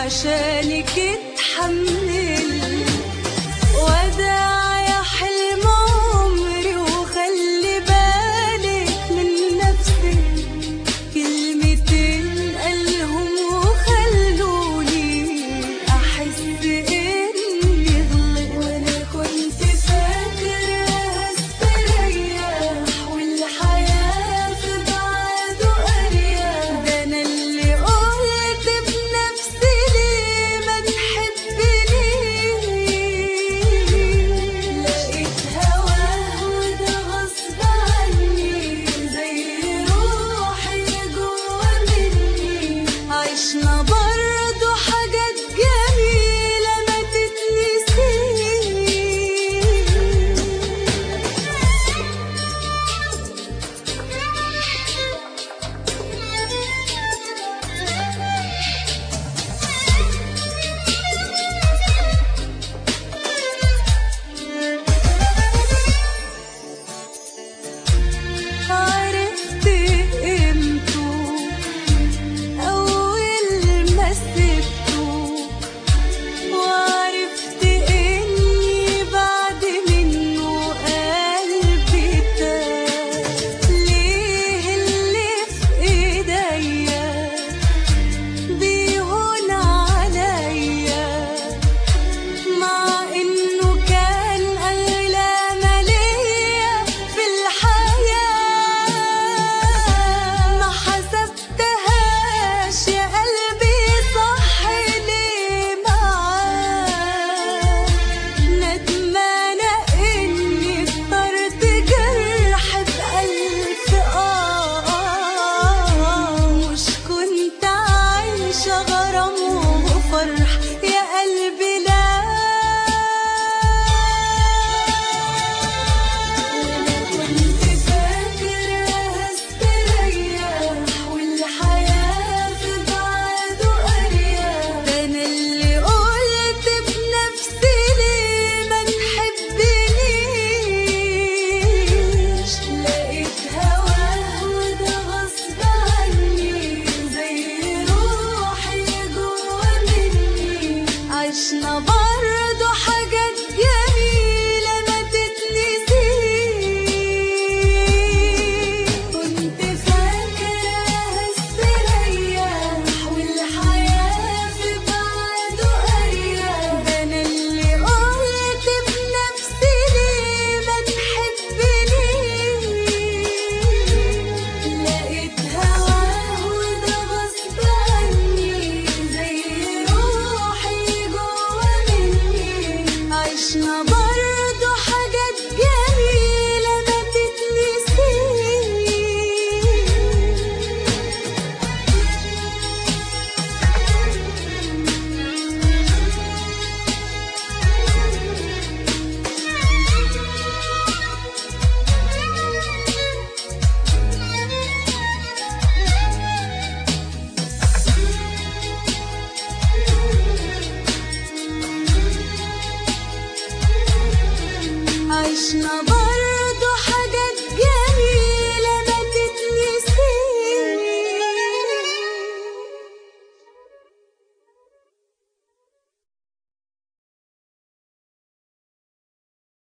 عشانك اتحمل وداع يا حلم عمري وخلي بالك من نفسك كلمتين قالهم وخلوني احس اني غلط وانا كنت فاكره هستريح والحياه في بعده اريح ده انا اللي قلت بنفسي ليه ما تحبنيش لقيت هواه وده غصب عني زي روحي جوا مني عشنا برضو حاجات جميلة ما تتنسيش عرفت قيمته أول ما سبته وعرفت إني بعد منه قلبي تاه ليه اللي في إيديا بيهون عليا مع إنه كان أغلى ما ليا في الحياة ما حسبتهاش يا قلبي صح ليه معاه ندمانة إني اخترت جرح بألف آه مش كنت عايشة غرام وفرح يا قلبي لا كنت فاكرة هستريح والحياة في بعده أريح ده أنا اللي قلت بنفسي ليه ما تحبنيش لقيت هواه وده غصب عني زي روحي جوا مني عشنا برضو حاجات جميلة ما تتنسيش كنت فاكرة هستريح والحياة في بعده أريح ده أنا اللي قلت بنفسي ليه ما تحبنيش لقيت هواه وده غصب عني زي روحي جوا مني عشنا برضو حاجات جميلة ما تتنسيش عشنا